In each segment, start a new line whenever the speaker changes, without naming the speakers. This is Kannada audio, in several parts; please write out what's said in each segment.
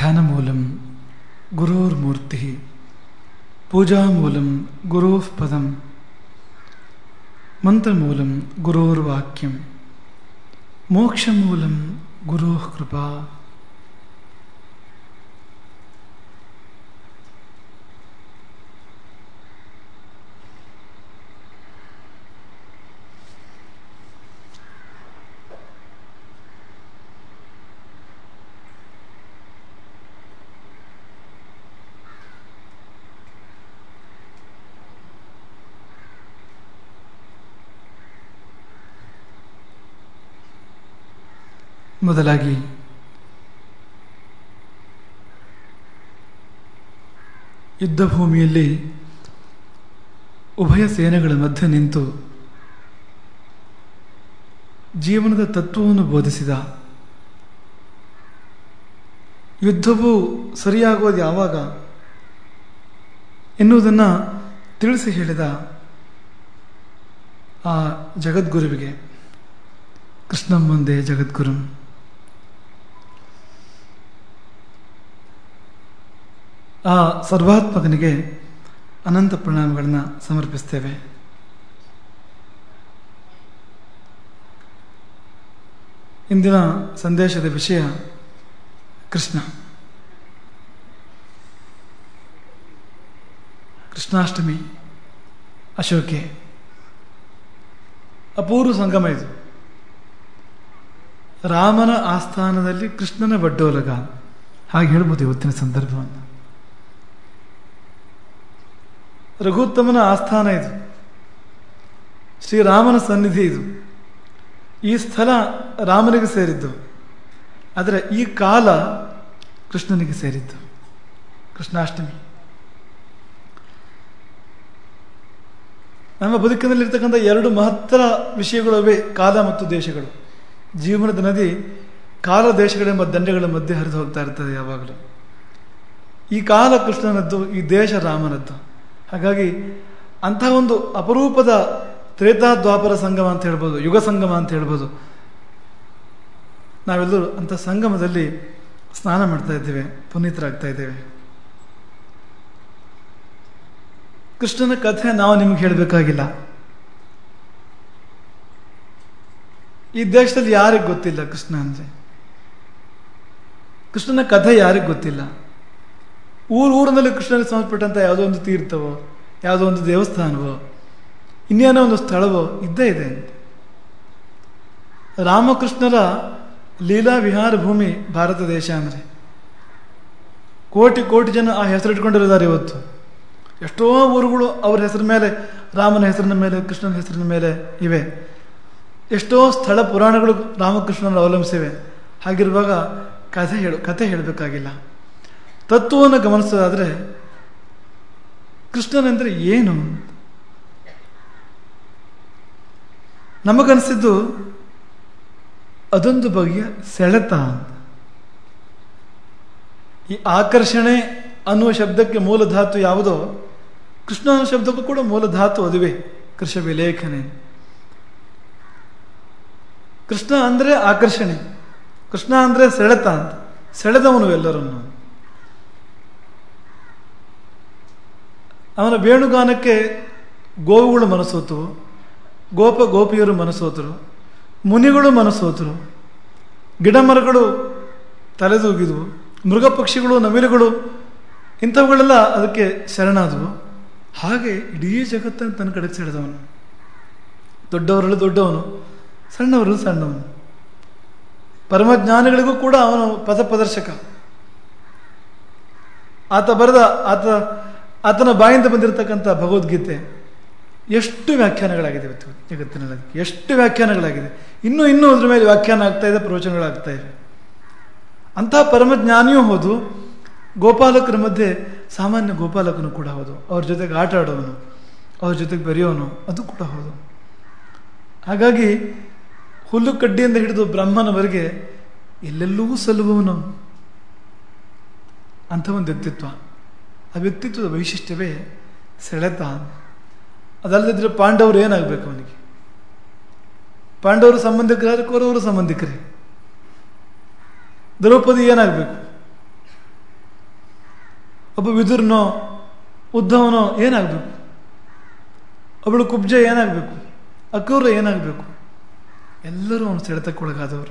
ध्यानमूलं गुरोर्मूर्तिः पूजामूलं गुरोः पदं मन्त्रमूलं गुरोर्वाक्यं मोक्षमूलं गुरोः कृपा ಮೊದಲಾಗಿ ಯುದ್ಧ ಭೂಮಿಯಲ್ಲಿ ಉಭಯ ಸೇನೆಗಳ ಮಧ್ಯೆ ನಿಂತು ಜೀವನದ ತತ್ವವನ್ನು ಬೋಧಿಸಿದ ಯುದ್ಧವು ಸರಿಯಾಗೋದು ಯಾವಾಗ ಎನ್ನುವುದನ್ನು ತಿಳಿಸಿ ಹೇಳಿದ ಆ ಜಗದ್ಗುರುವಿಗೆ ಕೃಷ್ಣ ಮುಂದೆ ಜಗದ್ಗುರು ಆ ಸರ್ವಾತ್ಮಕನಿಗೆ ಅನಂತ ಪ್ರಣಾಮಗಳನ್ನು ಸಮರ್ಪಿಸ್ತೇವೆ ಇಂದಿನ ಸಂದೇಶದ ವಿಷಯ ಕೃಷ್ಣ ಕೃಷ್ಣಾಷ್ಟಮಿ ಅಶೋಕೆ ಅಪೂರ್ವ ಸಂಗಮ ಇದು ರಾಮನ ಆಸ್ಥಾನದಲ್ಲಿ ಕೃಷ್ಣನ ಬಡ್ಡೋಲಗ ಹಾಗೆ ಹೇಳ್ಬೋದು ಇವತ್ತಿನ ಸಂದರ್ಭವನ್ನು ರಘುತ್ತಮನ ಆಸ್ಥಾನ ಇದು ಶ್ರೀರಾಮನ ಸನ್ನಿಧಿ ಇದು ಈ ಸ್ಥಳ ರಾಮನಿಗೆ ಸೇರಿದ್ದು ಆದರೆ ಈ ಕಾಲ ಕೃಷ್ಣನಿಗೆ ಸೇರಿದ್ದು ಕೃಷ್ಣಾಷ್ಟಮಿ ನಮ್ಮ ಬದುಕಿನಲ್ಲಿರ್ತಕ್ಕಂಥ ಎರಡು ಮಹತ್ತರ ವಿಷಯಗಳು ಅವೇ ಕಾಲ ಮತ್ತು ದೇಶಗಳು ಜೀವನದ ನದಿ ಕಾಲ ದೇಶಗಳೆಂಬ ದಂಡೆಗಳ ಮಧ್ಯೆ ಹರಿದು ಹೋಗ್ತಾ ಇರ್ತದೆ ಯಾವಾಗಲೂ ಈ ಕಾಲ ಕೃಷ್ಣನದ್ದು ಈ ದೇಶ ರಾಮನದ್ದು ಹಾಗಾಗಿ ಅಂತಹ ಒಂದು ಅಪರೂಪದ ತ್ರೇತಾದ್ವಾಪರ ಸಂಗಮ ಅಂತ ಹೇಳ್ಬೋದು ಯುಗ ಸಂಗಮ ಅಂತ ಹೇಳ್ಬೋದು ನಾವೆಲ್ಲರೂ ಅಂಥ ಸಂಗಮದಲ್ಲಿ ಸ್ನಾನ ಮಾಡ್ತಾ ಇದ್ದೇವೆ ಪುನೀತರಾಗ್ತಾ ಇದ್ದೇವೆ ಕೃಷ್ಣನ ಕಥೆ ನಾವು ನಿಮ್ಗೆ ಹೇಳಬೇಕಾಗಿಲ್ಲ ಈ ದೇಶದಲ್ಲಿ ಯಾರಿಗೆ ಗೊತ್ತಿಲ್ಲ ಕೃಷ್ಣ ಅಂದರೆ ಕೃಷ್ಣನ ಕಥೆ ಯಾರಿಗೆ ಗೊತ್ತಿಲ್ಲ ಊರು ಊರಿನಲ್ಲಿ ಕೃಷ್ಣನಿಗೆ ಸಂಬಂಧಪಟ್ಟಂಥ ಯಾವುದೋ ಒಂದು ತೀರ್ಥವೋ ಯಾವುದೋ ಒಂದು ದೇವಸ್ಥಾನವೋ ಇನ್ನೇನೋ ಒಂದು ಸ್ಥಳವೋ ಇದ್ದೇ ಇದೆ ರಾಮಕೃಷ್ಣರ ಲೀಲಾ ವಿಹಾರ ಭೂಮಿ ಭಾರತ ದೇಶ ಅಂದರೆ ಕೋಟಿ ಕೋಟಿ ಜನ ಆ ಹೆಸರಿಟ್ಕೊಂಡಿದ್ದಾರೆ ಇವತ್ತು ಎಷ್ಟೋ ಊರುಗಳು ಅವರ ಹೆಸರ ಮೇಲೆ ರಾಮನ ಹೆಸರಿನ ಮೇಲೆ ಕೃಷ್ಣನ ಹೆಸರಿನ ಮೇಲೆ ಇವೆ ಎಷ್ಟೋ ಸ್ಥಳ ಪುರಾಣಗಳು ರಾಮಕೃಷ್ಣನ ಅವಲಂಬಿಸಿವೆ ಹಾಗಿರುವಾಗ ಕಥೆ ಹೇಳು ಕಥೆ ಹೇಳಬೇಕಾಗಿಲ್ಲ ತತ್ವವನ್ನು ಗಮನಿಸೋದಾದರೆ ಕೃಷ್ಣನೆಂದರೆ ಏನು ನಮಗನಿಸಿದ್ದು ಅದೊಂದು ಬಗೆಯ ಸೆಳೆತ ಈ ಆಕರ್ಷಣೆ ಅನ್ನುವ ಶಬ್ದಕ್ಕೆ ಮೂಲ ಧಾತು ಯಾವುದೋ ಕೃಷ್ಣ ಅನ್ನೋ ಶಬ್ದಕ್ಕೂ ಕೂಡ ಮೂಲ ಧಾತು ಅದುವೇ ಕೃಷ ವಿಲೇಖನೆ ಕೃಷ್ಣ ಅಂದರೆ ಆಕರ್ಷಣೆ ಕೃಷ್ಣ ಅಂದರೆ ಸೆಳೆತ ಅಂತ ಸೆಳೆದವನು ಎಲ್ಲರನ್ನು ಅವನ ವೇಣುಗಾನಕ್ಕೆ ಗೋವುಗಳು ಮನಸೋತು ಗೋಪ ಗೋಪಿಯರು ಮನಸೋತರು ಮುನಿಗಳು ಮನಸೋತರು ಗಿಡ ಮರಗಳು ತಲೆದೂಗಿದವು ಮೃಗ ಪಕ್ಷಿಗಳು ನವಿಲುಗಳು ಇಂಥವುಗಳೆಲ್ಲ ಅದಕ್ಕೆ ಶರಣಾದವು ಹಾಗೆ ಇಡೀ ಜಗತ್ತನ್ನು ತನ್ನ ಕಡೆಗೆ ಸೆಳೆದವನು ದೊಡ್ಡವರಲ್ಲೂ ದೊಡ್ಡವನು ಸಣ್ಣವರಲ್ಲೂ ಸಣ್ಣವನು ಪರಮಜ್ಞಾನಿಗಳಿಗೂ ಕೂಡ ಅವನು ಪಥ ಪ್ರದರ್ಶಕ ಆತ ಬರೆದ ಆತ ಆತನ ಬಾಯಿಂದ ಬಂದಿರತಕ್ಕಂಥ ಭಗವದ್ಗೀತೆ ಎಷ್ಟು ವ್ಯಾಖ್ಯಾನಗಳಾಗಿದೆ ಇವತ್ತು ಜಗತ್ತಿನಲ್ಲಿ ಎಷ್ಟು ವ್ಯಾಖ್ಯಾನಗಳಾಗಿದೆ ಇನ್ನೂ ಇನ್ನೂ ಅದ್ರ ಮೇಲೆ ವ್ಯಾಖ್ಯಾನ ಆಗ್ತಾ ಇದೆ ಪ್ರವಚನಗಳಾಗ್ತಾ ಇವೆ ಅಂತಹ ಪರಮಜ್ಞಾನಿಯೂ ಹೌದು ಗೋಪಾಲಕರ ಮಧ್ಯೆ ಸಾಮಾನ್ಯ ಗೋಪಾಲಕನು ಕೂಡ ಹೌದು ಅವ್ರ ಜೊತೆಗೆ ಆಟ ಆಡೋವನು ಅವ್ರ ಜೊತೆಗೆ ಬೆರೆಯೋನು ಅದು ಕೂಡ ಹೌದು ಹಾಗಾಗಿ ಹುಲ್ಲು ಕಡ್ಡಿಯಿಂದ ಹಿಡಿದು ಬ್ರಹ್ಮನವರೆಗೆ ಎಲ್ಲೆಲ್ಲೂ ಸಲ್ಲುವವನು ಅಂಥ ಒಂದು ವ್ಯಕ್ತಿತ್ವ ಆ ವ್ಯಕ್ತಿತ್ವದ ವೈಶಿಷ್ಟ್ಯವೇ ಸೆಳೆತ ಅದಲ್ಲದಿದ್ದರೆ ಪಾಂಡವರು ಏನಾಗಬೇಕು ಅವನಿಗೆ ಪಾಂಡವರು ಸಂಬಂಧಿಕರಾದ್ರೆ ಕೌರವರು ಸಂಬಂಧಿಕರೇ ದ್ರೌಪದಿ ಏನಾಗಬೇಕು ಒಬ್ಬ ವಿದುರ್ನೋ ಉದ್ಧವನೋ ಏನಾಗಬೇಕು ಒಬ್ಬಳು ಕುಬ್ಜ ಏನಾಗಬೇಕು ಅಕ್ರೂರ ಏನಾಗಬೇಕು ಎಲ್ಲರೂ ಅವನು ಸೆಳೆತಕ್ಕೊಳಗಾದವರು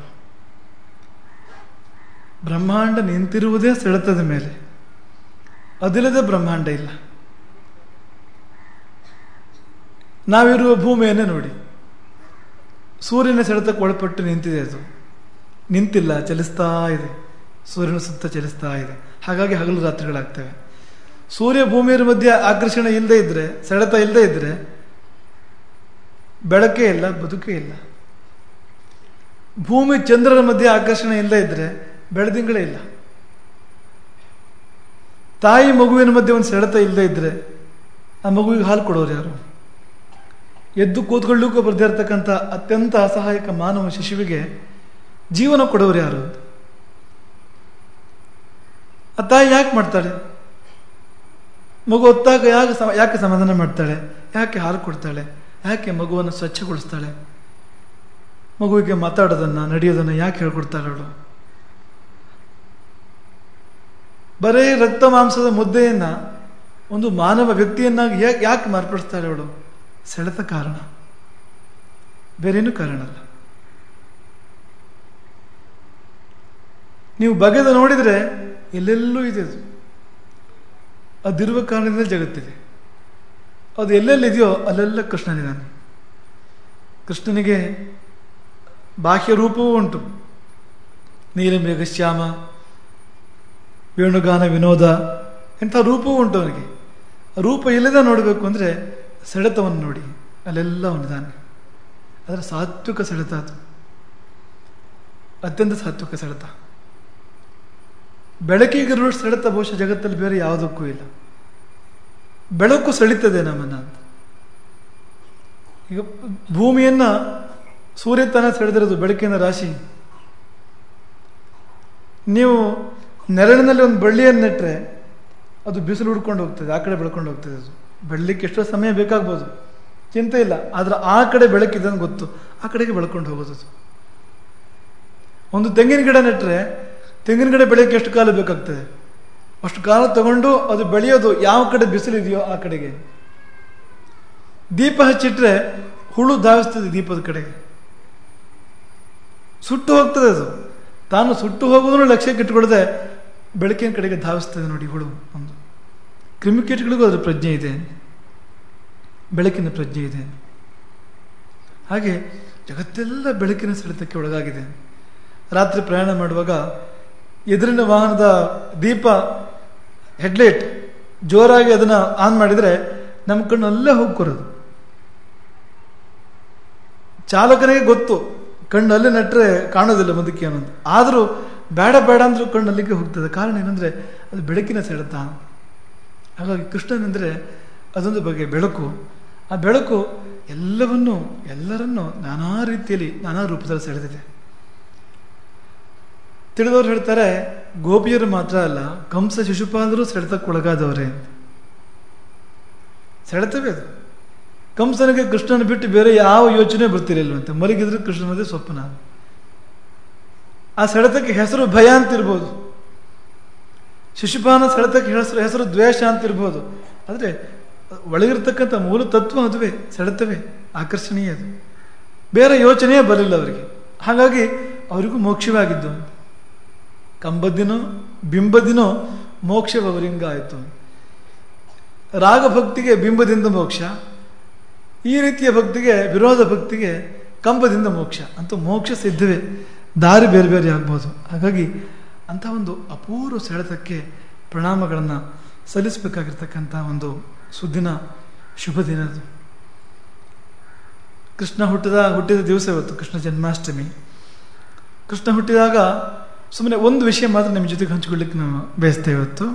ಬ್ರಹ್ಮಾಂಡ ನಿಂತಿರುವುದೇ ಸೆಳೆತದ ಮೇಲೆ ಅದಿಲ್ಲದೆ ಬ್ರಹ್ಮಾಂಡ ಇಲ್ಲ ನಾವಿರುವ ಭೂಮಿಯನ್ನೇ ನೋಡಿ ಸೂರ್ಯನ ಸೆಳೆತಕ್ಕೆ ಒಳಪಟ್ಟು ನಿಂತಿದೆ ಅದು ನಿಂತಿಲ್ಲ ಚಲಿಸ್ತಾ ಇದೆ ಸೂರ್ಯನ ಸುತ್ತ ಚಲಿಸ್ತಾ ಇದೆ ಹಾಗಾಗಿ ಹಗಲು ರಾತ್ರಿಗಳಾಗ್ತವೆ ಸೂರ್ಯ ಭೂಮಿಯರ ಮಧ್ಯೆ ಆಕರ್ಷಣೆ ಇಲ್ಲದೆ ಇದ್ರೆ ಸೆಳೆತ ಇಲ್ಲದೆ ಇದ್ರೆ ಬೆಳಕೇ ಇಲ್ಲ ಬದುಕೇ ಇಲ್ಲ ಭೂಮಿ ಚಂದ್ರರ ಮಧ್ಯೆ ಆಕರ್ಷಣೆ ಇಲ್ಲದೆ ಇದ್ರೆ ಬೆಳದಿಂಗಳೇ ಇಲ್ಲ ತಾಯಿ ಮಗುವಿನ ಮಧ್ಯೆ ಒಂದು ಸೆಳೆತ ಇಲ್ಲದೆ ಇದ್ರೆ ಆ ಮಗುವಿಗೆ ಹಾಲು ಕೊಡೋರು ಯಾರು ಎದ್ದು ಕೂತ್ಕೊಳ್ಳಿಕ್ಕೂ ಬರ್ದೇ ಇರತಕ್ಕಂಥ ಅತ್ಯಂತ ಅಸಹಾಯಕ ಮಾನವ ಶಿಶುವಿಗೆ ಜೀವನ ಕೊಡೋರು ಯಾರು ಆ ತಾಯಿ ಯಾಕೆ ಮಾಡ್ತಾಳೆ ಮಗು ಹೊತ್ತಾಗ ಯಾಕೆ ಸಮ ಯಾಕೆ ಸಮಾಧಾನ ಮಾಡ್ತಾಳೆ ಯಾಕೆ ಹಾಲು ಕೊಡ್ತಾಳೆ ಯಾಕೆ ಮಗುವನ್ನು ಸ್ವಚ್ಛಗೊಳಿಸ್ತಾಳೆ ಮಗುವಿಗೆ ಮಾತಾಡೋದನ್ನ ನಡೆಯೋದನ್ನ ಯಾಕೆ ಹೇಳ್ಕೊಡ್ತಾಳೆ ಅವಳು ಬರೇ ರಕ್ತ ಮಾಂಸದ ಮುದ್ದೆಯನ್ನ ಒಂದು ಮಾನವ ವ್ಯಕ್ತಿಯನ್ನಾಗಿ ಯಾಕೆ ಯಾಕೆ ಮಾರ್ಪಡಿಸ್ತಾಳೆ ಅವಳು ಸೆಳೆತ ಕಾರಣ ಬೇರೇನು ಕಾರಣ ಅಲ್ಲ ನೀವು ಬಗೆದು ನೋಡಿದರೆ ಎಲ್ಲೆಲ್ಲೂ ಇದೆ ಅದು ಅದಿರುವ ಕಾರಣದಿಂದ ಜಗತ್ತಿದೆ ಅದು ಎಲ್ಲೆಲ್ಲಿದೆಯೋ ಅಲ್ಲೆಲ್ಲ ಕೃಷ್ಣನಿದ್ದಾನೆ ಕೃಷ್ಣನಿಗೆ ಬಾಹ್ಯ ರೂಪವೂ ಉಂಟು ನೀಲಮೇಘ ಶ್ಯಾಮ ವೇಣುಗಾನ ವಿನೋದ ಇಂಥ ರೂಪವೂ ಉಂಟು ಅವನಿಗೆ ರೂಪ ಇಲ್ಲದ ನೋಡಬೇಕು ಅಂದರೆ ಸೆಳೆತವನ್ನು ನೋಡಿ ಅಲ್ಲೆಲ್ಲ ಅವನಿದ್ದಾನೆ ಅದರ ಸಾತ್ವಿಕ ಸೆಳೆತ ಅದು ಅತ್ಯಂತ ಸಾತ್ವಿಕ ಸೆಳೆತ ಬೆಳಕಿಗಿರುವ ಸೆಳೆತ ಬಹುಶಃ ಜಗತ್ತಲ್ಲಿ ಬೇರೆ ಯಾವುದಕ್ಕೂ ಇಲ್ಲ ಬೆಳಕು ಸೆಳಿತದೆ ನಮ್ಮನ್ನ ಅಂತ ಈಗ ಭೂಮಿಯನ್ನ ಸೂರ್ಯ ತಾನೇ ಸೆಳೆದಿರೋದು ಬೆಳಕಿನ ರಾಶಿ ನೀವು ನೆರಳಿನಲ್ಲಿ ಒಂದು ಬಳ್ಳಿಯನ್ನು ನೆಟ್ಟರೆ ಅದು ಬಿಸಿಲು ಹುಡ್ಕೊಂಡು ಹೋಗ್ತದೆ ಆ ಕಡೆ ಬೆಳ್ಕೊಂಡು ಹೋಗ್ತದೆ ಅದು ಬೆಳಲಿಕ್ಕೆ ಎಷ್ಟೋ ಸಮಯ ಬೇಕಾಗ್ಬೋದು ಚಿಂತೆ ಇಲ್ಲ ಆದ್ರೆ ಆ ಕಡೆ ಬೆಳಕಿದೆ ಅಂತ ಗೊತ್ತು ಆ ಕಡೆಗೆ ಬೆಳ್ಕೊಂಡು ಹೋಗೋದು ಅದು ಒಂದು ತೆಂಗಿನ ಗಿಡ ನೆಟ್ಟರೆ ತೆಂಗಿನ ಗಿಡ ಬೆಳೆಯೋಕ್ಕೆ ಎಷ್ಟು ಕಾಲ ಬೇಕಾಗ್ತದೆ ಅಷ್ಟು ಕಾಲ ತಗೊಂಡು ಅದು ಬೆಳೆಯೋದು ಯಾವ ಕಡೆ ಬಿಸಿಲಿದೆಯೋ ಆ ಕಡೆಗೆ ದೀಪ ಹಚ್ಚಿಟ್ರೆ ಹುಳು ಧಾವಿಸ್ತದೆ ದೀಪದ ಕಡೆಗೆ ಸುಟ್ಟು ಹೋಗ್ತದೆ ಅದು ತಾನು ಸುಟ್ಟು ಹೋಗೋದನ್ನು ಲಕ್ಷ್ಯಕ್ಕೆ ಇಟ್ಕೊಡದೆ ಬೆಳಕಿನ ಕಡೆಗೆ ಧಾವಿಸ್ತದೆ ನೋಡಿ ಹುಳು ಒಂದು ಕ್ರಿಮಿಕೀಟಗಳಿಗೂ ಅದರ ಪ್ರಜ್ಞೆ ಇದೆ ಬೆಳಕಿನ ಪ್ರಜ್ಞೆ ಇದೆ ಹಾಗೆ ಜಗತ್ತೆಲ್ಲ ಬೆಳಕಿನ ಸೆಳೆತಕ್ಕೆ ಒಳಗಾಗಿದೆ ರಾತ್ರಿ ಪ್ರಯಾಣ ಮಾಡುವಾಗ ಎದುರಿನ ವಾಹನದ ದೀಪ ಹೆಡ್ಲೈಟ್ ಜೋರಾಗಿ ಅದನ್ನ ಆನ್ ಮಾಡಿದರೆ ನಮ್ಮ ಕಣ್ಣು ಅಲ್ಲೇ ಹೋಗ್ಕೊರೋದು ಚಾಲಕನಿಗೆ ಗೊತ್ತು ಕಣ್ಣು ಅಲ್ಲೇ ನೆಟ್ಟರೆ ಕಾಣೋದಿಲ್ಲ ಮುಂದಕ್ಕೆ ಅನ್ನೋದು ಆದರೂ ಬೇಡ ಬೇಡ ಅಂದ್ರೂ ಕಣ್ಣು ಅಲ್ಲಿಗೆ ಹೋಗ್ತದೆ ಕಾರಣ ಏನಂದ್ರೆ ಅದು ಬೆಳಕಿನ ಸೆಳೆತ ಹಾಗಾಗಿ ಕೃಷ್ಣನೆಂದರೆ ಅದೊಂದು ಬಗೆಯ ಬೆಳಕು ಆ ಬೆಳಕು ಎಲ್ಲವನ್ನೂ ಎಲ್ಲರನ್ನೂ ನಾನಾ ರೀತಿಯಲ್ಲಿ ನಾನಾ ರೂಪದಲ್ಲಿ ಸೆಳೆದಿದೆ ತಿಳಿದವ್ರು ಹೇಳ್ತಾರೆ ಗೋಪಿಯರು ಮಾತ್ರ ಅಲ್ಲ ಕಂಸ ಶಿಶುಪಾಲರು ಸೆಳೆತಕ್ಕೊಳಗಾದವರೇ ಸೆಳೆತವೇ ಅದು ಕಂಸನಿಗೆ ಕೃಷ್ಣನ ಬಿಟ್ಟು ಬೇರೆ ಯಾವ ಯೋಚನೆ ಬರ್ತಿರಲಿಲ್ವಂತೆ ಮಲಗಿದ್ರೆ ಕೃಷ್ಣನದೇ ಸ್ವಪ್ನ ಆ ಸೆಳೆತಕ್ಕೆ ಹೆಸರು ಭಯ ಅಂತಿರ್ಬೋದು ಶಿಶುಪಾನ ಸೆಳೆತಕ್ಕೆ ಹೆಸರು ಹೆಸರು ದ್ವೇಷ ಅಂತಿರ್ಬೋದು ಆದರೆ ಒಳಗಿರ್ತಕ್ಕಂಥ ಮೂಲ ತತ್ವ ಅದುವೇ ಸೆಳೆತವೇ ಆಕರ್ಷಣೀಯ ಅದು ಬೇರೆ ಯೋಚನೆಯೇ ಬರಲಿಲ್ಲ ಅವರಿಗೆ ಹಾಗಾಗಿ ಅವರಿಗೂ ಮೋಕ್ಷವಾಗಿದ್ದು ಕಂಬದಿನೋ ಬಿಂಬದಿನೋ ಮೋಕ್ಷವರಿಂಗ ಆಯಿತು ರಾಗಭಕ್ತಿಗೆ ಬಿಂಬದಿಂದ ಮೋಕ್ಷ ಈ ರೀತಿಯ ಭಕ್ತಿಗೆ ವಿರೋಧ ಭಕ್ತಿಗೆ ಕಂಬದಿಂದ ಮೋಕ್ಷ ಅಂತ ಮೋಕ್ಷ ಸಿದ್ಧವೇ ದಾರಿ ಬೇರೆ ಬೇರೆ ಆಗ್ಬೋದು ಹಾಗಾಗಿ ಅಂಥ ಒಂದು ಅಪೂರ್ವ ಸೆಳೆತಕ್ಕೆ ಪ್ರಣಾಮಗಳನ್ನು ಸಲ್ಲಿಸಬೇಕಾಗಿರ್ತಕ್ಕಂಥ ಒಂದು ಸುದ್ದಿನ ಶುಭ ದಿನದು ಕೃಷ್ಣ ಹುಟ್ಟಿದ ಹುಟ್ಟಿದ ದಿವಸ ಇವತ್ತು ಕೃಷ್ಣ ಜನ್ಮಾಷ್ಟಮಿ ಕೃಷ್ಣ ಹುಟ್ಟಿದಾಗ ಸುಮ್ಮನೆ ಒಂದು ವಿಷಯ ಮಾತ್ರ ನಿಮ್ಮ ಜೊತೆಗೆ ಹಂಚಿಕೊಳ್ಳಿಕ್ಕೆ ನಾವು ಬಯಸ್ತೇವೆ ಇವತ್ತು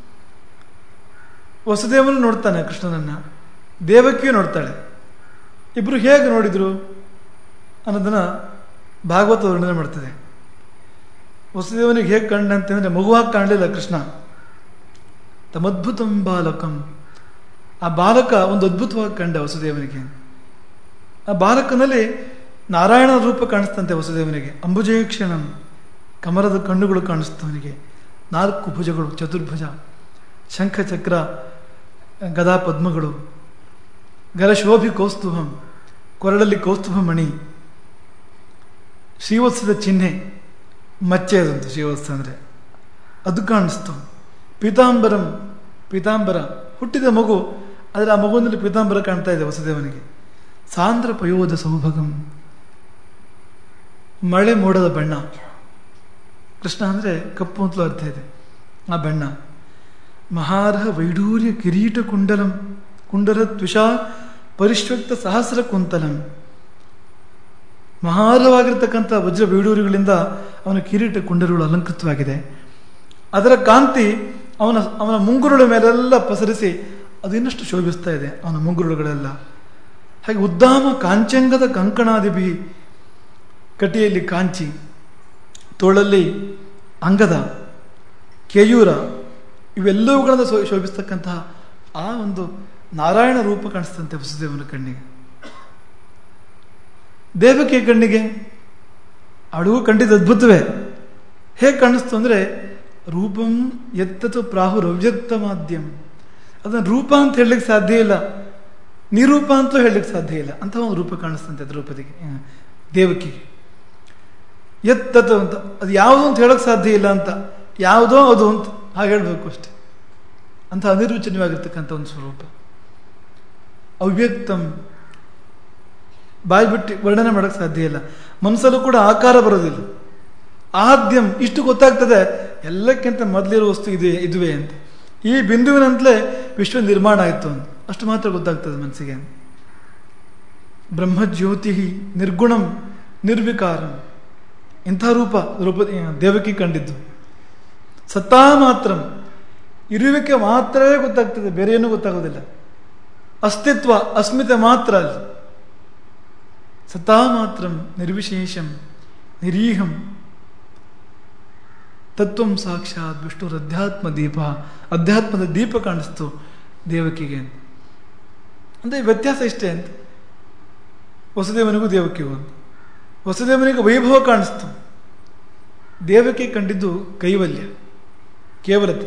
ವಸುದೇವನು ನೋಡ್ತಾನೆ ಕೃಷ್ಣನನ್ನ ದೇವಕಿಯು ನೋಡ್ತಾಳೆ ಇಬ್ರು ಹೇಗೆ ನೋಡಿದ್ರು ಅನ್ನೋದನ್ನ ಭಾಗವತ ವರ್ಣನೆ ಮಾಡ್ತದೆ ವಸುದೇವನಿಗೆ ಹೇಗೆ ಕಂಡಂತಂದ್ರೆ ಮಗುವಾಗಿ ಕಾಣಲಿಲ್ಲ ಕೃಷ್ಣ ತಮದ್ಭುತಂ ಬಾಲಕಂ ಆ ಬಾಲಕ ಒಂದು ಅದ್ಭುತವಾಗಿ ಕಂಡ ವಸುದೇವನಿಗೆ ಆ ಬಾಲಕನಲ್ಲಿ ನಾರಾಯಣ ರೂಪ ಕಾಣಿಸ್ತಂತೆ ವಸುದೇವನಿಗೆ ಅಂಬುಜೇಕ್ಷಣಂ ಕಮರದ ಕಣ್ಣುಗಳು ಕಾಣಿಸ್ತವನಿಗೆ ನಾಲ್ಕು ಭುಜಗಳು ಚತುರ್ಭುಜ ಶಂಖ ಚಕ್ರ ಗದಾ ಪದ್ಮಗಳು ಗರಶೋಭಿ ಕೌಸ್ತುಭಂ ಕೊರಳಲ್ಲಿ ಕೌಸ್ತುಭ ಮಣಿ ಶ್ರೀವತ್ಸದ ಚಿಹ್ನೆ ಮಚ್ಚೆ ಅದಂತು ಶ್ರೀವತ್ಸ ಅಂದರೆ ಅದು ಕಾಣಿಸ್ತು ಪೀತಾಂಬರಂ ಪೀತಾಂಬರ ಹುಟ್ಟಿದ ಮಗು ಆದರೆ ಆ ಮಗುವಿನಲ್ಲಿ ಪೀತಾಂಬರ ಕಾಣ್ತಾ ಇದೆ ವಸುದೇವನಿಗೆ ಸಾಂದ್ರ ಪಯೋಧ ಸೌಭಗಂ ಮಳೆ ಮೋಡದ ಬಣ್ಣ ಕೃಷ್ಣ ಅಂದರೆ ಕಪ್ಪು ಅಂತಲೂ ಅರ್ಥ ಇದೆ ಆ ಬಣ್ಣ ಮಹಾರ್ಹ ವೈಡೂರ್ಯ ಕಿರೀಟ ಕುಂಡಲಂ ಕುಂಡಲ ತ್ವಿಷಾ ಪರಿಶ್ವಕ್ತ ಸಹಸ್ರ ಕುಂತಲಂ ಮಹಾರ್ಹವಾಗಿರ್ತಕ್ಕಂಥ ವಜ್ರ ವೈಡೂರ್ಯಗಳಿಂದ ಅವನ ಕಿರೀಟ ಕುಂಡಲಗಳು ಅಲಂಕೃತವಾಗಿದೆ ಅದರ ಕಾಂತಿ ಅವನ ಅವನ ಮುಂಗುರುಳ ಮೇಲೆಲ್ಲ ಪಸರಿಸಿ ಅದು ಇನ್ನಷ್ಟು ಶೋಭಿಸ್ತಾ ಇದೆ ಅವನ ಮುಂಗುರುಳುಗಳೆಲ್ಲ ಹಾಗೆ ಉದ್ದಾಮ ಕಾಂಚಂಗದ ಕಂಕಣಾದಿಭಿ ಕಟಿಯಲ್ಲಿ ಕಾಂಚಿ ತೋಳಲ್ಲಿ ಅಂಗದ ಕೇಯೂರ ಇವೆಲ್ಲವುಗಳನ್ನು ಶೋ ಶೋಭಿಸ್ತಕ್ಕಂತಹ ಆ ಒಂದು ನಾರಾಯಣ ರೂಪ ಕಾಣಿಸ್ತಂತೆ ವಸುದೇವನ ಕಣ್ಣಿಗೆ ದೇವಕಿಯ ಕಣ್ಣಿಗೆ ಅಡುಗು ಕಂಡಿದ್ದು ಅದ್ಭುತವೇ ಹೇಗೆ ಕಾಣಿಸ್ತು ಅಂದರೆ ರೂಪಂ ಎತ್ತತು ಪ್ರಾಹುರ್ ಅವ್ಯಕ್ತ ಮಾಧ್ಯಮ ಅದನ್ನು ರೂಪ ಅಂತ ಹೇಳಲಿಕ್ಕೆ ಸಾಧ್ಯ ಇಲ್ಲ ನಿರೂಪ ಅಂತಲೂ ಹೇಳಲಿಕ್ಕೆ ಸಾಧ್ಯ ಇಲ್ಲ ಅಂತ ಒಂದು ರೂಪ ಕಾಣಿಸ್ತಂತೆ ದ್ರೌಪದಿಗೆ ಆ, ದೇವಕಿಗೆ ಎತ್ತತು ಅಂತ ಅದು ಯಾವುದು ಅಂತ ಹೇಳೋಕ್ಕೆ ಸಾಧ್ಯ ಇಲ್ಲ ಅಂತ ಯಾವುದೋ ಅದು ಅಂತ ಹಾಗೆ ಹೇಳಬೇಕು ಅಷ್ಟೆ ಅಂತ ಅನಿರ್ವಚನವಾಗಿರ್ತಕ್ಕಂಥ ಒಂದು ಸ್ವರೂಪ ಅವ್ಯಕ್ತಂ ಬಾಯಿ ಬಿಟ್ಟು ವರ್ಣನೆ ಮಾಡೋಕ್ಕೆ ಸಾಧ್ಯ ಇಲ್ಲ ಮನಸ್ಸಲ್ಲೂ ಕೂಡ ಆಕಾರ ಬರೋದಿಲ್ಲ ಆದ್ಯಂ ಇಷ್ಟು ಗೊತ್ತಾಗ್ತದೆ ಎಲ್ಲಕ್ಕಿಂತ ಮೊದಲಿರೋ ವಸ್ತು ಇದೆ ಇದುವೇ ಅಂತ ಈ ಬಿಂದುವಿನಂತಲೇ ವಿಶ್ವ ನಿರ್ಮಾಣ ಆಯಿತು ಅಂತ ಅಷ್ಟು ಮಾತ್ರ ಗೊತ್ತಾಗ್ತದೆ ಮನಸ್ಸಿಗೆ ಬ್ರಹ್ಮಜ್ಯೋತಿ ನಿರ್ಗುಣಂ ನಿರ್ವಿಕಾರಂ ಇಂಥ ರೂಪ ರೂಪ ದೇವಕಿ ಕಂಡಿದ್ದು ಸತ್ತಾ ಮಾತ್ರಂ ಇರುವಿಕೆ ಮಾತ್ರವೇ ಗೊತ್ತಾಗ್ತದೆ ಬೇರೆ ಏನೂ ಗೊತ್ತಾಗೋದಿಲ್ಲ ಅಸ್ತಿತ್ವ ಅಸ್ಮಿತೆ ಮಾತ್ರ ಅಲ್ಲಿ ಸತಾ ಮಾತ್ರಂ ನಿರ್ವಿಶೇಷಂ ನಿರೀಹಂ ತತ್ವಂ ಸಾಕ್ಷಾತ್ ವಿಷ್ಣುರ ಅಧ್ಯಾತ್ಮ ದೀಪ ಅಧ್ಯಾತ್ಮದ ದೀಪ ಕಾಣಿಸ್ತು ದೇವಕಿಗೆ ಅಂತ ಅಂದರೆ ವ್ಯತ್ಯಾಸ ಇಷ್ಟೇ ಅಂತ ವಸುದೇವನಿಗೂ ದೇವಕಿಗೂ ಅಂತ ವಸುದೇವನಿಗೆ ವೈಭವ ಕಾಣಿಸ್ತು ದೇವಕಿ ಕಂಡಿದ್ದು ಕೈವಲ್ಯ ಕೇವಲತೆ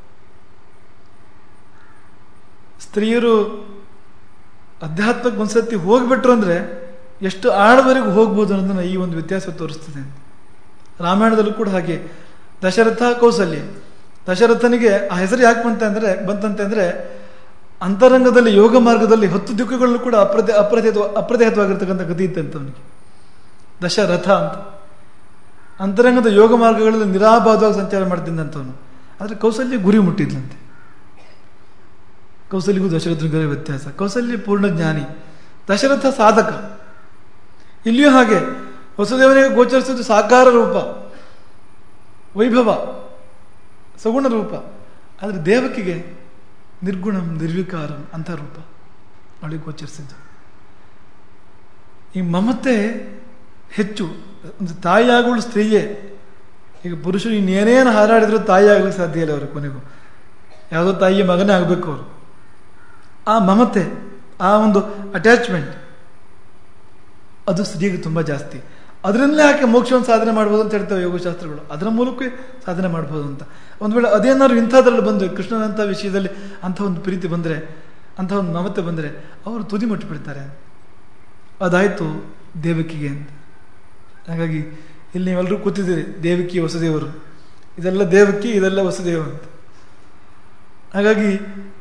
ಸ್ತ್ರೀಯರು ಅಧ್ಯಾತ್ಮಕ್ಕೆ ಒಂದ್ಸತಿ ಹೋಗ್ಬಿಟ್ರು ಅಂದರೆ ಎಷ್ಟು ಆಳವರೆಗೂ ಹೋಗ್ಬೋದು ಅನ್ನೋದನ್ನ ಈ ಒಂದು ವ್ಯತ್ಯಾಸ ತೋರಿಸ್ತದೆ ಅಂತ ರಾಮಾಯಣದಲ್ಲೂ ಕೂಡ ಹಾಗೆ ದಶರಥ ಕೌಸಲ್ಯ ದಶರಥನಿಗೆ ಆ ಹೆಸರು ಯಾಕೆ ಬಂತ ಅಂದರೆ ಬಂತಂತೆ ಅಂದರೆ ಅಂತರಂಗದಲ್ಲಿ ಯೋಗ ಮಾರ್ಗದಲ್ಲಿ ಹತ್ತು ದಿಕ್ಕುಗಳಲ್ಲೂ ಕೂಡ ಅಪ್ರತಿ ಅಪ್ರತಿಹತ ಅಪ್ರತಿಹತವಾಗಿರ್ತಕ್ಕಂಥ ಗತಿ ಇತ್ತಂತ ಅವನಿಗೆ ದಶರಥ ಅಂತ ಅಂತರಂಗದ ಯೋಗ ಮಾರ್ಗಗಳಲ್ಲಿ ನಿರಾಬಾಧವಾಗಿ ಸಂಚಾರ ಮಾಡ್ತಿದ್ದಂಥವನು ಆದರೆ ಕೌಸಲ್ಯ ಗುರಿ ಮುಟ್ಟಿದ್ಲಂತೆ ಕೌಸಲ್ಯಗೂ ದಶರಥನಿಗೂ ವ್ಯತ್ಯಾಸ ಕೌಸಲ್ಯ ಪೂರ್ಣ ಜ್ಞಾನಿ ದಶರಥ ಸಾಧಕ ಇಲ್ಲಿಯೂ ಹಾಗೆ ವಸುದೇವನಿಗೆ ಗೋಚರಿಸಿದ್ದು ಸಾಕಾರ ರೂಪ ವೈಭವ ಸಗುಣ ರೂಪ ಆದರೆ ದೇವಕಿಗೆ ನಿರ್ಗುಣಂ ನಿರ್ವಿಕಾರಂ ಅಂತ ರೂಪ ಅವಳಿಗೆ ಗೋಚರಿಸಿದ್ದು ಈ ಮಮತೆ ಹೆಚ್ಚು ಒಂದು ತಾಯಿಯಾಗುಳು ಸ್ತ್ರೀಯೇ ಈಗ ಪುರುಷರು ಇನ್ನೇನೇನು ಹಾರಾಡಿದ್ರು ತಾಯಿ ಆಗ್ಲಿಕ್ಕೆ ಸಾಧ್ಯ ಇಲ್ಲ ಅವರು ಕೊನೆಗೂ ಯಾವುದೋ ತಾಯಿಯ ಮಗನೇ ಆಗಬೇಕು ಅವರು ಆ ಮಮತೆ ಆ ಒಂದು ಅಟ್ಯಾಚ್ಮೆಂಟ್ ಅದು ಸ್ತ್ರೀಗೆ ತುಂಬ ಜಾಸ್ತಿ ಅದರಲ್ಲೇ ಯಾಕೆ ಮೋಕ್ಷವನ್ನು ಸಾಧನೆ ಮಾಡ್ಬೋದು ಅಂತ ಹೇಳ್ತವೆ ಯೋಗಶಾಸ್ತ್ರಗಳು ಅದರ ಮೂಲಕ ಸಾಧನೆ ಮಾಡ್ಬೋದು ಅಂತ ಒಂದು ವೇಳೆ ಅದೇನಾದ್ರು ಇಂಥದ್ರಲ್ಲಿ ಬಂದು ಕೃಷ್ಣನಂಥ ವಿಷಯದಲ್ಲಿ ಅಂಥ ಒಂದು ಪ್ರೀತಿ ಬಂದರೆ ಅಂಥ ಒಂದು ಮಮತೆ ಬಂದರೆ ಅವರು ತುದಿ ಮುಟ್ಟಿಬಿಡ್ತಾರೆ ಅದಾಯಿತು ದೇವಕಿಗೆ ಅಂತ ಹಾಗಾಗಿ ಇಲ್ಲಿ ನೀವೆಲ್ಲರೂ ಕೂತಿದ್ದೀರಿ ದೇವಕಿ ವಸುದೇವರು ಇದೆಲ್ಲ ದೇವಕಿ ಇದೆಲ್ಲ ವಸುದೇವ ಅಂತ ಹಾಗಾಗಿ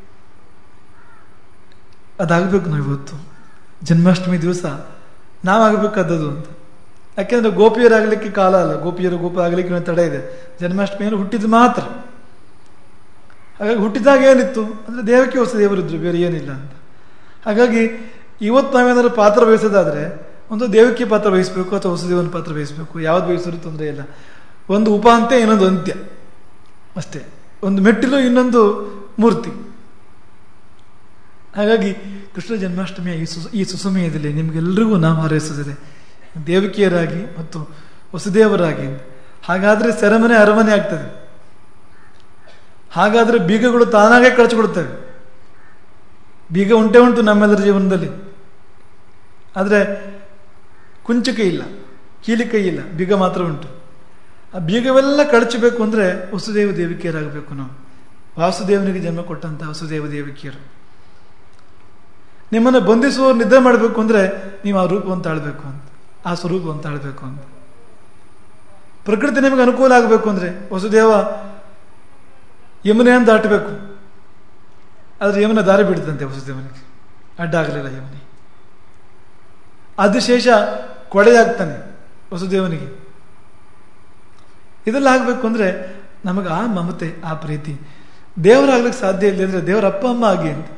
ಅದಾಗಬೇಕು ನಾವು ಇವತ್ತು ಜನ್ಮಾಷ್ಟಮಿ ದಿವಸ ನಾವಾಗಬೇಕಾದದ್ದು ಅಂತ ಯಾಕೆಂದ್ರೆ ಗೋಪಿಯರಾಗಲಿಕ್ಕೆ ಕಾಲ ಅಲ್ಲ ಗೋಪಿಯರು ಗೋಪ ಆಗಲಿಕ್ಕೆ ಒಂದು ತಡೆ ಇದೆ ಜನ್ಮಾಷ್ಟಮಿಯನ್ನು ಹುಟ್ಟಿದ ಮಾತ್ರ ಹಾಗಾಗಿ ಹುಟ್ಟಿದಾಗ ಏನಿತ್ತು ಅಂದರೆ ದೇವಕ್ಕೆ ವಸುದೇವರಿದ್ರು ಬೇರೆ ಏನಿಲ್ಲ ಅಂತ ಹಾಗಾಗಿ ಇವತ್ತು ನಾವೇನಾದ್ರು ಪಾತ್ರ ವಹಿಸೋದಾದ್ರೆ ಒಂದು ದೇವಕ್ಕೆ ಪಾತ್ರ ವಹಿಸಬೇಕು ಅಥವಾ ವಸುದೇವನ ಪಾತ್ರ ವಹಿಸಬೇಕು ಯಾವ್ದು ವಹಿಸಿದ್ರು ತೊಂದರೆ ಇಲ್ಲ ಒಂದು ಉಪಾಂತ್ಯ ಇನ್ನೊಂದು ಅಂತ್ಯ ಅಷ್ಟೇ ಒಂದು ಮೆಟ್ಟಿಲು ಇನ್ನೊಂದು ಮೂರ್ತಿ ಹಾಗಾಗಿ ಕೃಷ್ಣ ಜನ್ಮಾಷ್ಟಮಿಯ ಈ ಸು ಈ ಸುಸಮಯದಲ್ಲಿ ನಿಮಗೆಲ್ಲರಿಗೂ ನಾವು ಹಾರೈಸುತ್ತದೆ ದೇವಕಿಯರಾಗಿ ಮತ್ತು ವಸುದೇವರಾಗಿ ಹಾಗಾದರೆ ಸೆರೆಮನೆ ಅರಮನೆ ಆಗ್ತದೆ ಹಾಗಾದರೆ ಬೀಗಗಳು ತಾನಾಗೇ ಕಳಚಿಕೊಡುತ್ತವೆ ಬೀಗ ಉಂಟೆ ಉಂಟು ನಮ್ಮೆಲ್ಲರ ಜೀವನದಲ್ಲಿ ಆದರೆ ಕುಂಚಿಕೆ ಇಲ್ಲ ಕೀಲಿಕೈ ಇಲ್ಲ ಬೀಗ ಮಾತ್ರ ಉಂಟು ಆ ಬೀಗವೆಲ್ಲ ಕಳಚಬೇಕು ಅಂದರೆ ವಸುದೇವ ದೇವಿಕೆಯರಾಗಬೇಕು ನಾವು ವಾಸುದೇವನಿಗೆ ಜನ್ಮ ಕೊಟ್ಟಂತ ವಸುದೇವ ದೇವಕಿಯರು ನಿಮ್ಮನ್ನು ಬಂಧಿಸುವವರು ನಿದ್ದೆ ಮಾಡಬೇಕು ಅಂದ್ರೆ ನೀವು ಆ ರೂಪವನ್ನು ತಾಳ್ಬೇಕು ಅಂತ ಆ ಸ್ವರೂಪವನ್ನು ತಾಳ್ಬೇಕು ಅಂತ ಪ್ರಕೃತಿ ನಿಮಗೆ ಅನುಕೂಲ ಆಗಬೇಕು ಅಂದ್ರೆ ವಸುದೇವ ಯಮುನೆಯನ್ನು ದಾಟಬೇಕು ಆದ್ರೆ ಯಮುನ ದಾರಿ ಬಿಡ್ತಂತೆ ವಸುದೇವನಿಗೆ ಅಡ್ಡ ಆಗಲಿಲ್ಲ ಯಮುನಿ ಆದಿಶೇಷ ಕೊಡೆಯಾಗ್ತಾನೆ ವಸುದೇವನಿಗೆ ಇದೆಲ್ಲ ಆಗಬೇಕು ಅಂದ್ರೆ ನಮಗೆ ಆ ಮಮತೆ ಆ ಪ್ರೀತಿ ದೇವರಾಗ್ಲಿಕ್ಕೆ ಸಾಧ್ಯ ಇಲ್ಲ ಅಂದ್ರೆ ದೇವರ ಅಪ್ಪ ಅಮ್ಮ ಆಗಿ ಅಂತ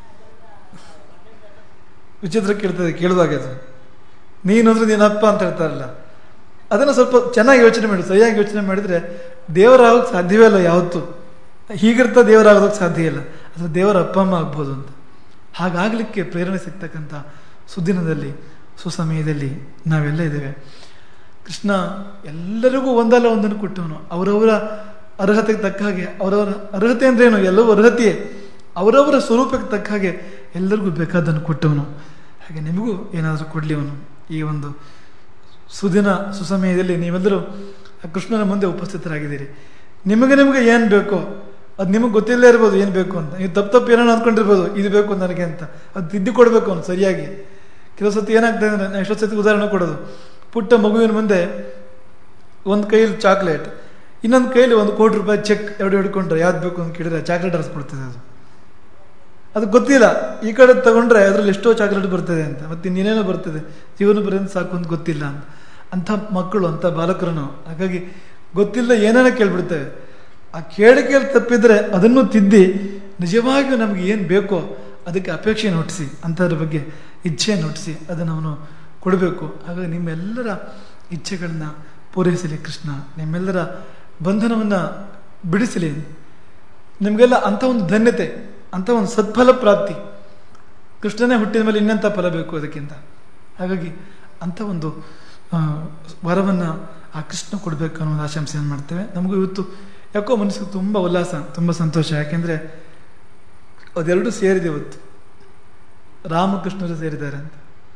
ವಿಚಿತ್ರ ಕೇಳ್ತದೆ ಕೇಳುವಾಗ ಅದು ನೀನು ಅಂದ್ರೆ ನೀನಪ್ಪ ಅಂತ ಹೇಳ್ತಾರಲ್ಲ ಅದನ್ನು ಸ್ವಲ್ಪ ಚೆನ್ನಾಗಿ ಯೋಚನೆ ಮಾಡಿ ಸರಿಯಾಗಿ ಯೋಚನೆ ಮಾಡಿದ್ರೆ ದೇವರಾಗೋಕ್ಕೆ ಸಾಧ್ಯವೇ ಇಲ್ಲ ಯಾವತ್ತೂ ಹೀಗಿರ್ತಾ ದೇವರಾಗೋದಕ್ಕೆ ಸಾಧ್ಯ ಇಲ್ಲ ಅದು ದೇವರ ಅಪ್ಪ ಅಮ್ಮ ಆಗ್ಬೋದು ಅಂತ ಹಾಗಾಗಲಿಕ್ಕೆ ಪ್ರೇರಣೆ ಸಿಗ್ತಕ್ಕಂಥ ಸುದಿನದಲ್ಲಿ ಸುಸಮಯದಲ್ಲಿ ನಾವೆಲ್ಲ ಇದ್ದೇವೆ ಕೃಷ್ಣ ಎಲ್ಲರಿಗೂ ಒಂದಲ್ಲ ಒಂದನ್ನು ಕೊಟ್ಟವನು ಅವರವರ ಅರ್ಹತೆಗೆ ತಕ್ಕ ಹಾಗೆ ಅವರವರ ಅರ್ಹತೆ ಅಂದ್ರೇನು ಎಲ್ಲವೂ ಅರ್ಹತೆಯೇ ಅವರವರ ಸ್ವರೂಪಕ್ಕೆ ತಕ್ಕ ಹಾಗೆ ಎಲ್ಲರಿಗೂ ಬೇಕಾದನ್ನು ಕೊಟ್ಟವನು ಹಾಗೆ ನಿಮಗೂ ಏನಾದರೂ ಕೊಡಲಿ ಅವನು ಈ ಒಂದು ಸುದಿನ ಸುಸಮಯದಲ್ಲಿ ನೀವೆಲ್ಲರೂ ಆ ಕೃಷ್ಣನ ಮುಂದೆ ಉಪಸ್ಥಿತರಾಗಿದ್ದೀರಿ ನಿಮಗೆ ನಿಮಗೆ ಏನು ಬೇಕೋ ಅದು ನಿಮಗೆ ಗೊತ್ತಿಲ್ಲೇ ಇರ್ಬೋದು ಏನು ಬೇಕು ಅಂತ ನೀವು ತಪ್ಪು ತಪ್ಪು ಏನೋ ಅಂದ್ಕೊಂಡಿರ್ಬೋದು ಇದು ಬೇಕು ನನಗೆ ಅಂತ ಅದು ತಿದ್ದಿ ಕೊಡಬೇಕು ಅವನು ಸರಿಯಾಗಿ ಕೆಲವು ಸತಿ ಏನಾಗ್ತದೆ ಅಂದರೆ ನಾನು ಎಷ್ಟೊತ್ತು ಸತಿ ಉದಾಹರಣೆ ಕೊಡೋದು ಪುಟ್ಟ ಮಗುವಿನ ಮುಂದೆ ಒಂದು ಕೈಯಲ್ಲಿ ಚಾಕ್ಲೇಟ್ ಇನ್ನೊಂದು ಕೈಯಲ್ಲಿ ಒಂದು ಕೋಟಿ ರೂಪಾಯಿ ಚೆಕ್ ಎರಡು ಹಿಡ್ಕೊಂಡ್ರೆ ಯಾವ್ದು ಬೇಕು ಅಂತ ಕೇಳಿದ್ರೆ ಚಾಕ್ಲೇಟ್ ಹರಿಸ್ಬಿಡ್ತದೆ ಅದು ಅದು ಗೊತ್ತಿಲ್ಲ ಈ ಕಡೆ ತಗೊಂಡ್ರೆ ಅದರಲ್ಲಿ ಎಷ್ಟೋ ಚಾಕ್ಲೇಟ್ ಬರ್ತದೆ ಅಂತ ಮತ್ತೆ ಇನ್ನೇನೇನೋ ಬರ್ತದೆ ಜೀವನ ಬರೋದು ಸಾಕು ಅಂತ ಗೊತ್ತಿಲ್ಲ ಅಂತ ಅಂಥ ಮಕ್ಕಳು ಅಂಥ ಬಾಲಕರನ್ನು ಹಾಗಾಗಿ ಗೊತ್ತಿಲ್ಲ ಏನೇನೋ ಕೇಳ್ಬಿಡ್ತೇವೆ ಆ ಕೇಳಿಕೆಯಲ್ಲಿ ತಪ್ಪಿದ್ರೆ ಅದನ್ನು ತಿದ್ದಿ ನಿಜವಾಗಿಯೂ ನಮಗೆ ಏನು ಬೇಕೋ ಅದಕ್ಕೆ ಅಪೇಕ್ಷೆ ಹುಟ್ಟಿಸಿ ಅಂಥದ್ರ ಬಗ್ಗೆ ಇಚ್ಛೆಯನ್ನು ಹುಟ್ಟಿಸಿ ಅದನ್ನು ಅವನು ಕೊಡಬೇಕು ಹಾಗಾಗಿ ನಿಮ್ಮೆಲ್ಲರ ಇಚ್ಛೆಗಳನ್ನ ಪೂರೈಸಲಿ ಕೃಷ್ಣ ನಿಮ್ಮೆಲ್ಲರ ಬಂಧನವನ್ನು ಬಿಡಿಸಲಿ ನಿಮಗೆಲ್ಲ ಅಂಥ ಒಂದು ಧನ್ಯತೆ ಅಂಥ ಒಂದು ಸತ್ಫಲ ಪ್ರಾಪ್ತಿ ಕೃಷ್ಣನೇ ಹುಟ್ಟಿದ ಮೇಲೆ ಇನ್ನೆಂಥ ಫಲ ಬೇಕು ಅದಕ್ಕಿಂತ ಹಾಗಾಗಿ ಅಂಥ ಒಂದು ವರವನ್ನು ಆ ಕೃಷ್ಣ ಕೊಡಬೇಕು ಅನ್ನೋ ಒಂದು ಆಶಂಸೆಯನ್ನು ಮಾಡ್ತೇವೆ ನಮಗೂ ಇವತ್ತು ಯಾಕೋ ಮನಸ್ಸಿಗೆ ತುಂಬ ಉಲ್ಲಾಸ ತುಂಬ ಸಂತೋಷ ಯಾಕೆಂದರೆ ಅದೆರಡು ಸೇರಿದೆ ಇವತ್ತು ರಾಮಕೃಷ್ಣರು ಸೇರಿದ್ದಾರೆ ಅಂತ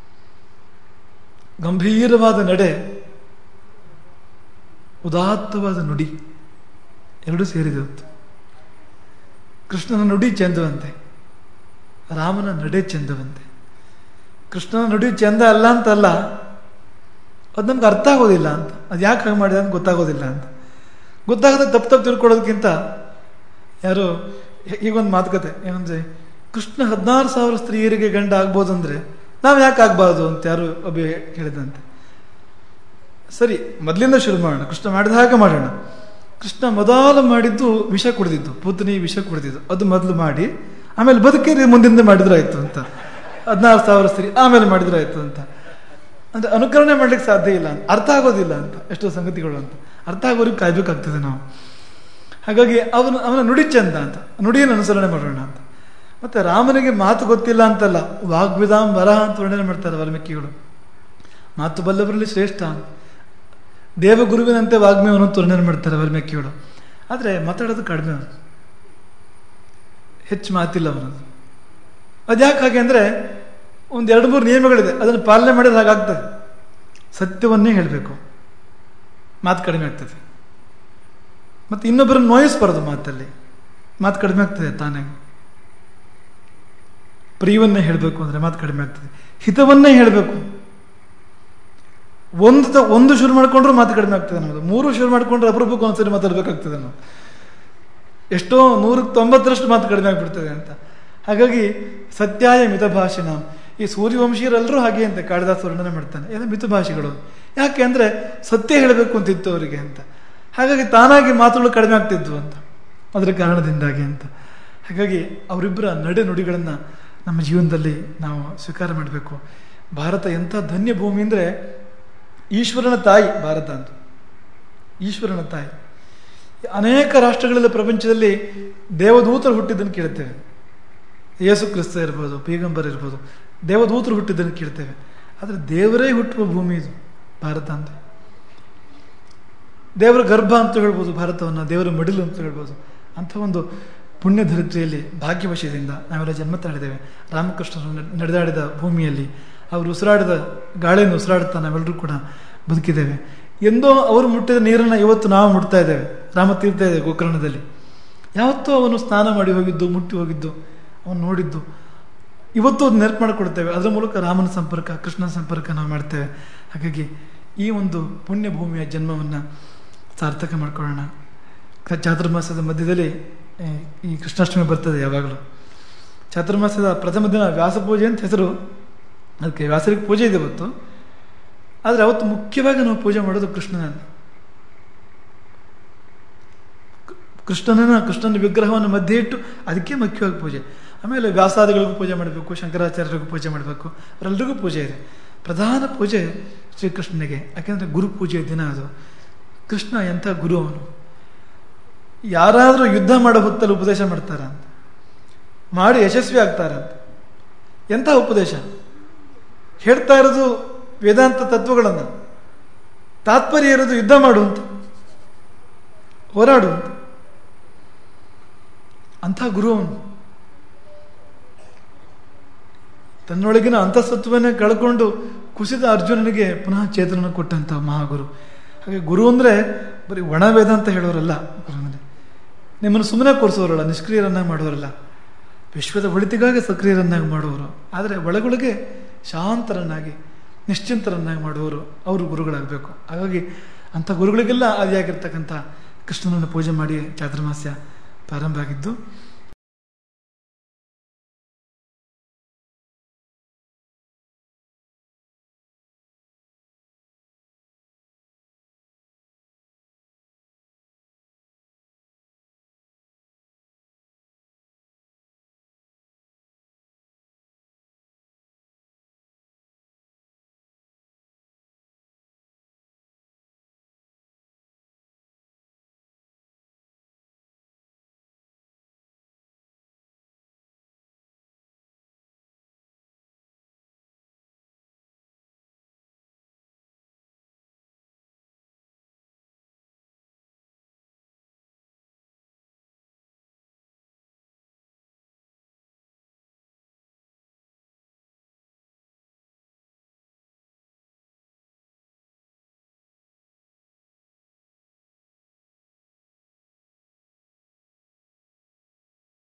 ಗಂಭೀರವಾದ ನಡೆ ಉದಾತ್ತವಾದ ನುಡಿ ಎರಡು ಸೇರಿದೆ ಇವತ್ತು ಕೃಷ್ಣನ ನುಡಿ ಚೆಂದವಂತೆ ರಾಮನ ನಡೆ ಚೆಂದವಂತೆ ಕೃಷ್ಣನ ನುಡಿ ಚೆಂದ ಅಲ್ಲ ಅಂತಲ್ಲ ಅದು ನಮ್ಗೆ ಅರ್ಥ ಆಗೋದಿಲ್ಲ ಅಂತ ಅದು ಯಾಕೆ ಹಾಗೆ ಮಾಡಿದೆ ಅಂತ ಗೊತ್ತಾಗೋದಿಲ್ಲ ಅಂತ ಗೊತ್ತಾಗದೆ ತಪ್ಪು ತಪ್ಪು ತಿಳ್ಕೊಳ್ಳೋದಕ್ಕಿಂತ ಯಾರು ಈಗೊಂದು ಮಾತುಕತೆ ಏನಂದ್ರೆ ಕೃಷ್ಣ ಹದಿನಾರು ಸಾವಿರ ಸ್ತ್ರೀಯರಿಗೆ ಗಂಡ ಆಗ್ಬೋದು ಅಂದ್ರೆ ನಾವು ಯಾಕೆ ಆಗ್ಬಾರ್ದು ಅಂತ ಯಾರು ಒಬ್ಬ ಹೇಳಿದಂತೆ ಸರಿ ಮೊದಲಿಂದ ಶುರು ಮಾಡೋಣ ಕೃಷ್ಣ ಮಾಡಿದ ಹಾಗೆ ಮಾಡೋಣ ಕೃಷ್ಣ ಮೊದಲು ಮಾಡಿದ್ದು ವಿಷ ಕುಡಿದಿದ್ದು ಪುತ್ನಿ ವಿಷ ಕುಡಿದಿದ್ದು ಅದು ಮೊದಲು ಮಾಡಿ ಆಮೇಲೆ ಬದುಕೇರಿ ಮುಂದಿಂದ ಮಾಡಿದ್ರಾಯ್ತು ಅಂತ ಹದಿನಾರು ಸಾವಿರ ಸ್ತ್ರೀ ಆಮೇಲೆ ಮಾಡಿದ್ರಾಯ್ತು ಅಂತ ಅಂದ್ರೆ ಅನುಕರಣೆ ಮಾಡ್ಲಿಕ್ಕೆ ಸಾಧ್ಯ ಇಲ್ಲ ಅಂತ ಅರ್ಥ ಆಗೋದಿಲ್ಲ ಅಂತ ಎಷ್ಟೋ ಸಂಗತಿಗಳು ಅಂತ ಅರ್ಥ ಆಗೋರಿಗೆ ಕಾಯ್ಬೇಕಾಗ್ತದೆ ನಾವು ಹಾಗಾಗಿ ಅವನು ಅವನ ನುಡಿ ಚಂದ ಅಂತ ನುಡಿಯನ್ನು ಅನುಸರಣೆ ಮಾಡೋಣ ಅಂತ ಮತ್ತೆ ರಾಮನಿಗೆ ಮಾತು ಗೊತ್ತಿಲ್ಲ ಅಂತಲ್ಲ ವಾಗ್ವಿಧಾಂ ವರಹ ಅಂತ ವರ್ಣನೆ ಮಾಡ್ತಾರೆ ವಾಲ್ಮೀಕಿಗಳು ಮಾತು ಬಲ್ಲವರಲ್ಲಿ ಶ್ರೇಷ್ಠ ಅಂತ ದೇವಗುರುವಿನಂತೆ ವಾಗ್ಮಿಯವನು ವರ್ಣನೆ ಮಾಡ್ತಾರೆ ವಾಲ್ಮೀಕಿಗಳು ಆದರೆ ಮಾತಾಡೋದು ಕಡಿಮೆ ಅವನು ಹೆಚ್ಚು ಮಾತಿಲ್ಲ ಅವನದು ಅದ್ಯಾಕೆ ಹಾಗೆ ಅಂದರೆ ಒಂದು ಎರಡು ಮೂರು ನಿಯಮಗಳಿದೆ ಅದನ್ನು ಪಾಲನೆ ಮಾಡಿದ್ರೆ ಹಾಗಾಗ್ತದೆ ಸತ್ಯವನ್ನೇ ಹೇಳಬೇಕು ಮಾತು ಕಡಿಮೆ ಆಗ್ತದೆ ಮತ್ತು ಇನ್ನೊಬ್ಬರನ್ನು ನೋಯಿಸ್ಬಾರ್ದು ಮಾತಲ್ಲಿ ಮಾತು ಕಡಿಮೆ ಆಗ್ತದೆ ತಾನೇ ಪ್ರಿಯವನ್ನೇ ಹೇಳಬೇಕು ಅಂದರೆ ಮಾತು ಕಡಿಮೆ ಆಗ್ತದೆ ಹಿತವನ್ನೇ ಹೇಳಬೇಕು ಒಂದು ತ ಒಂದು ಶುರು ಮಾಡಿಕೊಂಡ್ರೂ ಮಾತು ಕಡಿಮೆ ಆಗ್ತದೆ ನಮ್ಮದು ಮೂರು ಶುರು ಮಾಡಿಕೊಂಡ್ರೆ ಅಪರೂಪಕ್ಕೆ ಒಂದ್ಸರಿ ಮಾತಾಡಬೇಕಾಗ್ತದೆ ನಾವು ಎಷ್ಟೋ ನೂರಕ್ಕೆ ತೊಂಬತ್ತರಷ್ಟು ಮಾತು ಕಡಿಮೆ ಆಗಿಬಿಡ್ತದೆ ಅಂತ ಹಾಗಾಗಿ ಸತ್ಯಾಯ ಮಿತಭಾಷಿಣ ಈ ಸೂರ್ಯವಂಶೀಯರೆಲ್ಲರೂ ಹಾಗೆ ಅಂತ ಕಾಳಿದಾಸ ವರ್ಣನೆ ಮಾಡ್ತಾನೆ ಏನು ಮಿತಭಾಷಿಗಳು ಯಾಕೆ ಅಂದರೆ ಸತ್ಯ ಹೇಳಬೇಕು ಅಂತಿತ್ತು ಅವರಿಗೆ ಅಂತ ಹಾಗಾಗಿ ತಾನಾಗಿ ಮಾತುಗಳು ಕಡಿಮೆ ಆಗ್ತಿದ್ವು ಅಂತ ಅದರ ಕಾರಣದಿಂದಾಗಿ ಅಂತ ಹಾಗಾಗಿ ಅವರಿಬ್ಬರ ನಡೆ ನುಡಿಗಳನ್ನು ನಮ್ಮ ಜೀವನದಲ್ಲಿ ನಾವು ಸ್ವೀಕಾರ ಮಾಡಬೇಕು ಭಾರತ ಎಂಥ ಧನ್ಯ ಭೂಮಿ ಅಂದರೆ ಈಶ್ವರನ ತಾಯಿ ಭಾರತ ಅಂತ ಈಶ್ವರನ ತಾಯಿ ಅನೇಕ ರಾಷ್ಟ್ರಗಳಲ್ಲಿ ಪ್ರಪಂಚದಲ್ಲಿ ದೇವದೂತರು ಹುಟ್ಟಿದ್ದನ್ನು ಕೇಳ್ತೇವೆ ಯೇಸು ಕ್ರಿಸ್ತ ಇರ್ಬೋದು ಪೀಗಂಬರ್ ಇರ್ಬೋದು ದೇವದೂತರು ಹುಟ್ಟಿದ್ದನ್ನು ಕೇಳ್ತೇವೆ ಆದರೆ ದೇವರೇ ಹುಟ್ಟುವ ಭೂಮಿ ಇದು ಭಾರತ ಅಂತ ದೇವರ ಗರ್ಭ ಅಂತ ಹೇಳ್ಬೋದು ಭಾರತವನ್ನು ದೇವರ ಮಡಿಲು ಅಂತ ಹೇಳ್ಬೋದು ಅಂಥ ಒಂದು ಪುಣ್ಯ ಧರಿತ್ರಿಯಲ್ಲಿ ಭಾಗ್ಯವಶದಿಂದ ನಾವೆಲ್ಲ ಜನ್ಮ ತಾಳಿದ್ದೇವೆ ರಾಮಕೃಷ್ಣರು ನಡೆದಾಡಿದ ಭೂಮಿಯಲ್ಲಿ ಅವರು ಉಸಿರಾಡಿದ ಗಾಳಿಯನ್ನು ಉಸಿರಾಡುತ್ತಾ ನಾವೆಲ್ಲರೂ ಕೂಡ ಬದುಕಿದ್ದೇವೆ ಎಂದೋ ಅವರು ಮುಟ್ಟಿದ ನೀರನ್ನು ಇವತ್ತು ನಾವು ಮುಟ್ತಾ ಇದ್ದೇವೆ ರಾಮ ತೀರ್ಥ ಇದೆ ಗೋಕರ್ಣದಲ್ಲಿ ಯಾವತ್ತೂ ಅವನು ಸ್ನಾನ ಮಾಡಿ ಹೋಗಿದ್ದು ಮುಟ್ಟಿ ಹೋಗಿದ್ದು ಅವನು ನೋಡಿದ್ದು ಇವತ್ತು ಅದು ನೆನಪು ಮಾಡಿಕೊಡ್ತೇವೆ ಅದರ ಮೂಲಕ ರಾಮನ ಸಂಪರ್ಕ ಕೃಷ್ಣನ ಸಂಪರ್ಕ ನಾವು ಮಾಡ್ತೇವೆ ಹಾಗಾಗಿ ಈ ಒಂದು ಪುಣ್ಯ ಭೂಮಿಯ ಜನ್ಮವನ್ನು ಸಾರ್ಥಕ ಮಾಡ್ಕೊಳ್ಳೋಣ ಕ- ಚಾತುರ್ಮಾಸದ ಮಧ್ಯದಲ್ಲಿ ಏ, ಈ ಕೃಷ್ಣಾಷ್ಟಮಿ ಬರ್ತದೆ ಯಾವಾಗಲೂ ಚಾತುರ್ಮಾಸದ ಪ್ರಥಮ ದಿನ ವ್ಯಾಸ ಪೂಜೆ ಅಂತ ಹೆಸರು ಅದಕ್ಕೆ ವ್ಯಾಸರಿಗೆ ಪೂಜೆ ಇದೆ ಇವತ್ತು ಆದರೆ ಅವತ್ತು ಮುಖ್ಯವಾಗಿ ನಾವು ಪೂಜೆ ಮಾಡೋದು ಕೃಷ್ಣನನ್ನು ಕೃಷ್ಣನ ಕೃಷ್ಣನ ವಿಗ್ರಹವನ್ನು ಮಧ್ಯೆ ಇಟ್ಟು ಅದಕ್ಕೆ ಮುಖ್ಯವಾಗಿ ಪೂಜೆ ಆಮೇಲೆ ವ್ಯಾಸಾದಿಗಳಿಗೂ ಪೂಜೆ ಮಾಡಬೇಕು ಶಂಕರಾಚಾರ್ಯರಿಗೂ ಪೂಜೆ ಮಾಡಬೇಕು ಅವರೆಲ್ಲರಿಗೂ ಪೂಜೆ ಇದೆ ಪ್ರಧಾನ ಪೂಜೆ ಶ್ರೀಕೃಷ್ಣನಿಗೆ ಯಾಕೆಂದರೆ ಗುರು ಪೂಜೆಯ ದಿನ ಅದು ಕೃಷ್ಣ ಎಂಥ ಗುರು ಅವನು ಯಾರಾದರೂ ಯುದ್ಧ ಮಾಡೋ ಹೊತ್ತಲ್ಲಿ ಉಪದೇಶ ಮಾಡ್ತಾರ ಅಂತ ಮಾಡಿ ಯಶಸ್ವಿ ಆಗ್ತಾರಂತ ಎಂಥ ಉಪದೇಶ ಹೇಳ್ತಾ ಇರೋದು ವೇದಾಂತ ತತ್ವಗಳನ್ನು ತಾತ್ಪರ್ಯ ಇರೋದು ಯುದ್ಧ ಮಾಡುವಂತ ಹೋರಾಡುವಂತ ಅಂಥ ಗುರು ಅವನು ತನ್ನೊಳಗಿನ ಅಂತಸತ್ವವನ್ನೇ ಕಳ್ಕೊಂಡು ಕುಸಿದ ಅರ್ಜುನನಿಗೆ ಪುನಃ ಚೇತನ ಕೊಟ್ಟಂಥ ಮಹಾಗುರು ಹಾಗೆ ಗುರು ಅಂದರೆ ಬರೀ ಒಣ ವೇದಾಂತ ಹೇಳೋರಲ್ಲ ಗುರುವಿನ. ನಿಮ್ಮನ್ನು ಸುಮ್ಮನೆ ಕೂರಿಸೋರಲ್ಲ ನಿಷ್ಕ್ರಿಯರನ್ನಾಗಿ ಮಾಡೋರಲ್ಲ ವಿಶ್ವದ ಒಳಿತಿಗಾಗಿ ಸಕ್ರಿಯರನ್ನಾಗಿ ಮಾಡುವವರು ಆದರೆ ಒಳಗೊಳಗೆ ಶಾಂತರನ್ನಾಗಿ ನಿಶ್ಚಿಂತರನ್ನಾಗಿ ಮಾಡುವವರು ಅವರು ಗುರುಗಳಾಗಬೇಕು ಹಾಗಾಗಿ ಅಂಥ ಗುರುಗಳಿಗೆಲ್ಲ ಆದಿಯಾಗಿರ್ತಕ್ಕಂಥ ಕೃಷ್ಣನನ್ನು ಪೂಜೆ ಮಾಡಿ ಚಾತುರ್ಮಾಸ್ಯ ಪ್ರಾರಂಭ ಆಗಿದ್ದು